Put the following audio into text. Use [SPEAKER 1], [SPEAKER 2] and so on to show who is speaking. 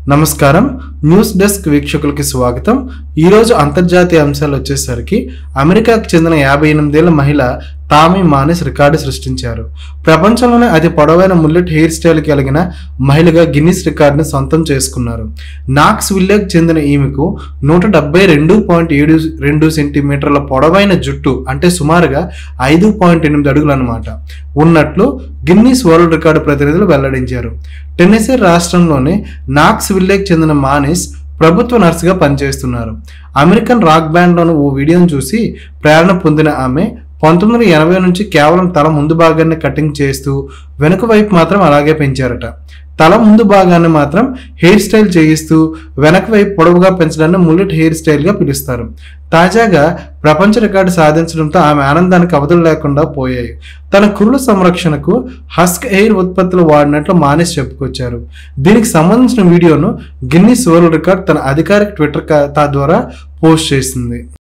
[SPEAKER 1] నమస్కారం news desk వీక్షకులకి స్వాగతం ఈరోజు అంతర్జాతీయ అంశాలు వచ్చేసరికి అమెరికాకు చెందిన యాభై ఎనిమిదేళ్ల మహిళ టామీ మానిస్ రికార్డు సృష్టించారు ప్రపంచంలోనే అతి పొడవైన ముల్లెట్ హెయిర్ స్టైల్ కలిగిన మహిళగా గిన్నిస్ రికార్డుని సొంతం చేసుకున్నారు నాక్స్ విల్లేకి చెందిన ఈమెకు నూట డెబ్బై రెండు పాయింట్ ఏడు రెండు సెంటీమీటర్ల పొడవైన జుట్టు అంటే సుమారుగా ఐదు పాయింట్ ఎనిమిది అడుగులు అనమాట ఉన్నట్లు గిన్నీస్ వరల్డ్ రికార్డు ప్రతినిధులు వెల్లడించారు టెన్నెసీ రాష్ట్రంలోని నాక్స్ విల్లేకి చెందిన మానిస్ ప్రభుత్వ నర్సుగా పనిచేస్తున్నారు అమెరికన్ రాక్ బ్యాండ్లోని ఓ వీడియోను చూసి ప్రేరణ పొందిన ఆమె పంతొమ్మిది వందల ఎనభై నుంచి కేవలం తల ముందు భాగాన్ని కటింగ్ చేస్తూ వెనుక వైపు మాత్రం అలాగే పెంచారట తల ముందు భాగాన్ని మాత్రం హెయిర్ స్టైల్ చేయిస్తూ వెనక వైపు పొడవుగా పెంచడాన్ని ముల్లెట్ హెయిర్ స్టైల్గా పిలుస్తారు తాజాగా ప్రపంచ రికార్డు సాధించడంతో ఆమె ఆనందానికి అవధులు లేకుండా పోయాయి తన కురుల సంరక్షణకు హస్క్ ఎయిర్ ఉత్పత్తులు వాడినట్లు మానేసి చెప్పుకొచ్చారు దీనికి సంబంధించిన వీడియోను గిన్నీస్ వరల్డ్ రికార్డ్ తన అధికారిక ట్విట్టర్ ఖాతా ద్వారా పోస్ట్ చేసింది